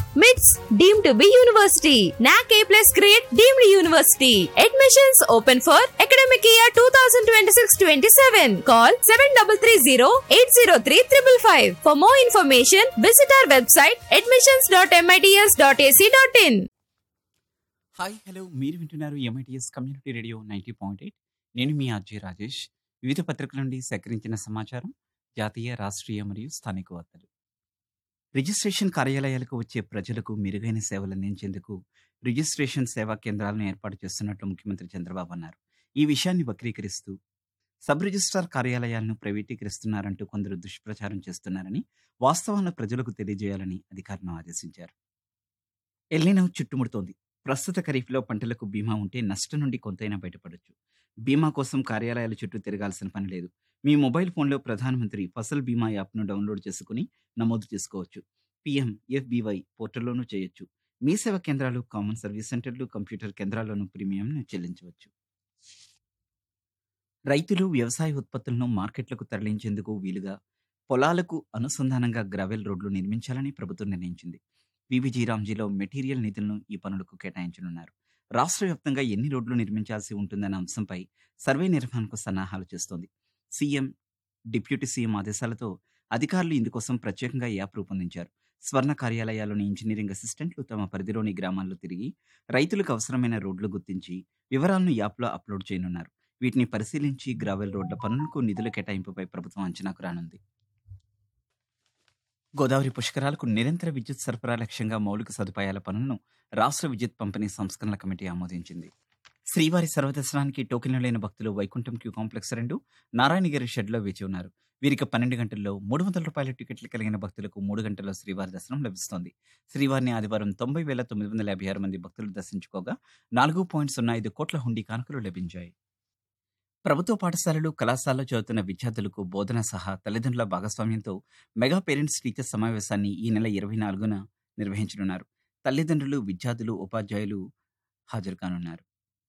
మిట్స్ deemed to be university NAAC A plus grade deemed university admissions open for academic year two thousand twenty six twenty seven call seven double three zero eight zero three triple five for more information visit our website admissions dot M I T S dot A C dot in hi hello మీరు వింటున్నారు M I T S community radio ninety point eight నేను మీ అజయ్ రాజేష్ వివిధ పత్రికల నుండి సేకరించిన సమాచారం జాతీయ రాష్ట్రీయ మరియు స్థానిక వార్తలు రిజిస్ట్రేషన్ కార్యాలయాలకు వచ్చే ప్రజలకు మెరుగైన సేవలు అందించేందుకు రిజిస్ట్రేషన్ సేవా కేంద్రాలను ఏర్పాటు చేస్తున్నట్లు ముఖ్యమంత్రి చంద్రబాబు అన్నారు ఈ విషయాన్ని వక్రీకరిస్తూ సబ్ రిజిస్ట్రార్ కార్యాలయాలను ప్రైవేటీకరిస్తున్నారంటూ కొందరు దుష్ప్రచారం చేస్తున్నారని వాస్తవాలను ప్రజలకు తెలియజేయాలని అధికారులను ఆదేశించారు ఎల్లినో చుట్టుముడుతోంది ప్రస్తుత ఖరీఫ్లో పంటలకు బీమా ఉంటే నష్టం నుండి కొంతైనా బయటపడొచ్చు బీమా కోసం కార్యాలయాల చుట్టూ తిరగాల్సిన పని లేదు మీ మొబైల్ ఫోన్లో ప్రధానమంత్రి ఫసల్ బీమా యాప్ను డౌన్లోడ్ చేసుకుని నమోదు చేసుకోవచ్చు పిఎం ఎఫ్బివై పోర్టల్లోనూ చేయొచ్చు మీ సేవా కేంద్రాలు కామన్ సర్వీస్ సెంటర్లు కంప్యూటర్ కేంద్రాల్లోనూ ప్రీమియంను చెల్లించవచ్చు రైతులు వ్యవసాయ ఉత్పత్తులను మార్కెట్లకు తరలించేందుకు వీలుగా పొలాలకు అనుసంధానంగా గ్రావెల్ రోడ్లు నిర్మించాలని ప్రభుత్వం నిర్ణయించింది వివిజీ రామ్జీలో మెటీరియల్ నిధులను ఈ పనులకు కేటాయించనున్నారు రాష్ట్ర వ్యాప్తంగా ఎన్ని రోడ్లు నిర్మించాల్సి ఉంటుందన్న అంశంపై సర్వే నిర్వహణకు సన్నాహాలు చేస్తోంది సీఎం డిప్యూటీ సీఎం ఆదేశాలతో అధికారులు ఇందుకోసం ప్రత్యేకంగా యాప్ రూపొందించారు స్వర్ణ కార్యాలయాల్లోని ఇంజనీరింగ్ అసిస్టెంట్లు తమ పరిధిలోని గ్రామాల్లో తిరిగి రైతులకు అవసరమైన రోడ్లు గుర్తించి వివరాలను యాప్లో అప్లోడ్ చేయనున్నారు వీటిని పరిశీలించి గ్రావెల్ రోడ్ల పనులకు నిధుల కేటాయింపుపై ప్రభుత్వం అంచనాకు రానుంది గోదావరి పుష్కరాలకు నిరంతర విద్యుత్ సరఫరా లక్ష్యంగా మౌలిక సదుపాయాల పనులను రాష్ట్ర విద్యుత్ పంపిణీ సంస్కరణల కమిటీ ఆమోదించింది శ్రీవారి సర్వదర్శనానికి టోకెన్లు లేని భక్తులు వైకుంఠం క్యూ కాంప్లెక్స్ రెండు నారాయణగిరి షెడ్లో వేచి ఉన్నారు వీరికి పన్నెండు గంటల్లో మూడు వందల రూపాయల టికెట్లు కలిగిన భక్తులకు మూడు గంటల్లో శ్రీవారి దర్శనం లభిస్తోంది శ్రీవారిని ఆదివారం తొంభై వేల తొమ్మిది వందల యాభై ఆరు మంది భక్తులు దర్శించుకోగా నాలుగు పాయింట్ సున్నా ఐదు కోట్ల హుండీ కానుకలు లభించాయి ప్రభుత్వ పాఠశాలలు కళాశాలలో చదువుతున్న విద్యార్థులకు బోధన సహా తల్లిదండ్రుల భాగస్వామ్యంతో మెగా పేరెంట్స్ టీచర్ సమావేశాన్ని ఈ నెల ఇరవై నాలుగున నిర్వహించనున్నారు తల్లిదండ్రులు విద్యార్థులు ఉపాధ్యాయులు హాజరు కానున్నారు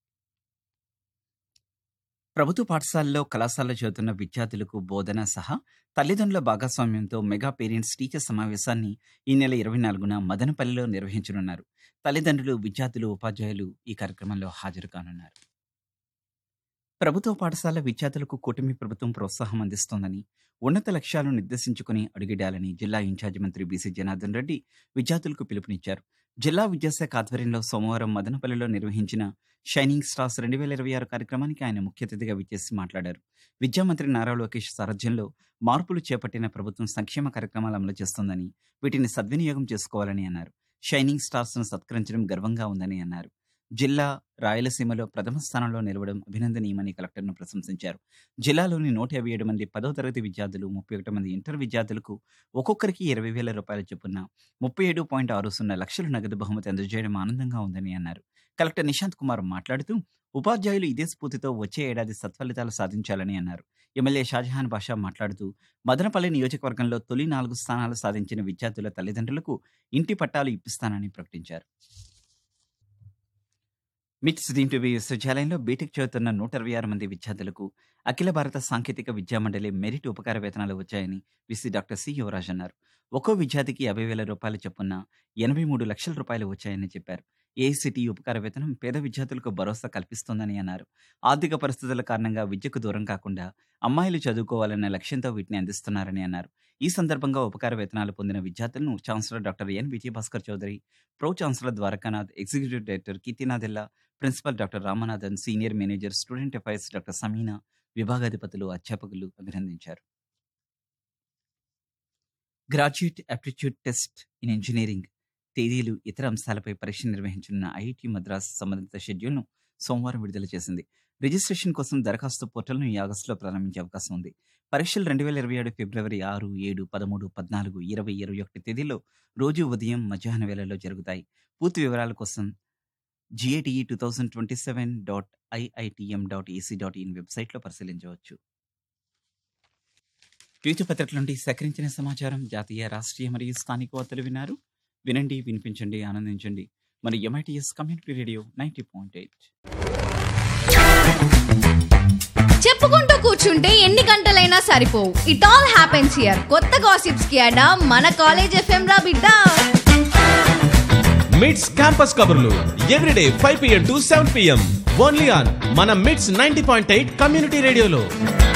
ప్రభుత్వ పాఠశాలలో కళాశాలలో చదువుతున్న విద్యార్థులకు బోధన సహా తల్లిదండ్రుల భాగస్వామ్యంతో మెగా పేరెంట్స్ టీచర్ సమావేశాన్ని ఈ నెల ఇరవై నాలుగున మదనపల్లిలో నిర్వహించనున్నారు తల్లిదండ్రులు విద్యార్థులు ఉపాధ్యాయులు ఈ కార్యక్రమంలో హాజరు కానున్నారు ప్రభుత్వ పాఠశాల విద్యార్థులకు కూటమి ప్రభుత్వం ప్రోత్సాహం అందిస్తోందని ఉన్నత లక్ష్యాలను నిర్దేశించుకుని అడుగిడాలని జిల్లా ఇన్ఛార్జి మంత్రి బీసీ జనార్దన్ రెడ్డి విద్యార్థులకు పిలుపునిచ్చారు జిల్లా విద్యాశాఖ ఆధ్వర్యంలో సోమవారం మదనపల్లిలో నిర్వహించిన షైనింగ్ స్టార్స్ రెండు వేల ఇరవై ఆరు కార్యక్రమానికి ఆయన ముఖ్య అతిథిగా విచ్చేసి మాట్లాడారు విద్యామంత్రి నారా లోకేష్ సారథ్యంలో మార్పులు చేపట్టిన ప్రభుత్వం సంక్షేమ కార్యక్రమాలు అమలు చేస్తోందని వీటిని సద్వినియోగం చేసుకోవాలని అన్నారు షైనింగ్ స్టార్స్ ను సత్కరించడం గర్వంగా ఉందని అన్నారు జిల్లా రాయలసీమలో ప్రథమ స్థానంలో నిలవడం అభినందనీయమని కలెక్టర్ను ప్రశంసించారు జిల్లాలోని నూట యాభై ఏడు మంది పదో తరగతి విద్యార్థులు ముప్పై ఒకటి మంది ఇంటర్ విద్యార్థులకు ఒక్కొక్కరికి ఇరవై వేల రూపాయల చొప్పున ముప్పై ఏడు పాయింట్ ఆరు సున్నా లక్షల నగదు బహుమతి అందజేయడం ఆనందంగా ఉందని అన్నారు కలెక్టర్ నిశాంత్ కుమార్ మాట్లాడుతూ ఉపాధ్యాయులు ఇదే స్ఫూర్తితో వచ్చే ఏడాది సత్ఫలితాలు సాధించాలని అన్నారు ఎమ్మెల్యే షాజహాన్ బాషా మాట్లాడుతూ మదనపల్లి నియోజకవర్గంలో తొలి నాలుగు స్థానాలు సాధించిన విద్యార్థుల తల్లిదండ్రులకు ఇంటి పట్టాలు ఇప్పిస్తానని ప్రకటించారు మిట్స్ దీంట్ విశ్వవిద్యాలయంలో బీటెక్ చదువుతున్న నూట ఇరవై ఆరు మంది విద్యార్థులకు అఖిల భారత సాంకేతిక విద్యా మండలి మెరిట్ ఉపకార వేతనాలు వచ్చాయని విసి డాక్టర్ సి యువరాజ్ అన్నారు ఒక్కో విద్యార్థికి యాభై వేల రూపాయలు చొప్పున ఎనభై మూడు లక్షల రూపాయలు వచ్చాయని చెప్పారు ఏఐసిటి ఉపకార వేతనం పేద విద్యార్థులకు భరోసా కల్పిస్తోందని అన్నారు ఆర్థిక పరిస్థితుల కారణంగా విద్యకు దూరం కాకుండా అమ్మాయిలు చదువుకోవాలన్న లక్ష్యంతో వీటిని అందిస్తున్నారని అన్నారు ఈ సందర్భంగా ఉపకార వేతనాలు పొందిన విద్యార్థులను chancellor doctor N Vijayabhaskar Chowdary pro chancellor Dwarakanath executive director Keerthi Nadella principal doctor Ramanathan senior manager student affairs doctor Sameena విభాగాధిపతులు అధ్యాపకులు అభినందించారు graduate aptitude test in engineering తేదీలు ఇతర అంశాలపై పరీక్ష నిర్వహించనున్న ఐఐటి మద్రాస్ సంబంధిత షెడ్యూల్ను సోమవారం విడుదల చేసింది రిజిస్ట్రేషన్ కోసం దరఖాస్తు పోర్టల్ను ఈ ఆగస్టులో ప్రారంభించే అవకాశం ఉంది పరీక్షలు రెండు వేల ఇరవై ఏడు ఫిబ్రవరి ఆరు ఏడు పదమూడు పద్నాలుగు ఇరవై ఇరవై ఒకటి తేదీలో రోజు ఉదయం మధ్యాహ్న వేళల్లో జరుగుతాయి పూర్తి వివరాల కోసం G A T E two thousand twenty seven dot I I T M dot A C dot in వెబ్సైట్లో పరిశీలించవచ్చు వివిధ పత్రికల నుండి సేకరించిన సమాచారం జాతీయ రాష్ట్రీయ మరియు స్థానిక వార్తలు విన్నారు వినండి వినిపించండి ఆనందించండి మన M I T S community radio ninety point eight చెప్పుకుంటూ కూర్చుంటే ఎన్ని గంటలైనా సరిపోవు ఇట్ ఆల్ హ్యాపెన్స్ హియర్ కొత్త గాసిప్స్ కి అడా మన కాలేజ్ ఎఫ్ఎం రా బిడ్డ మిట్స్ క్యాంపస్ కబుర్లు everyday five P M to seven P M only on మన MITS ninety point eight community రేడియోలో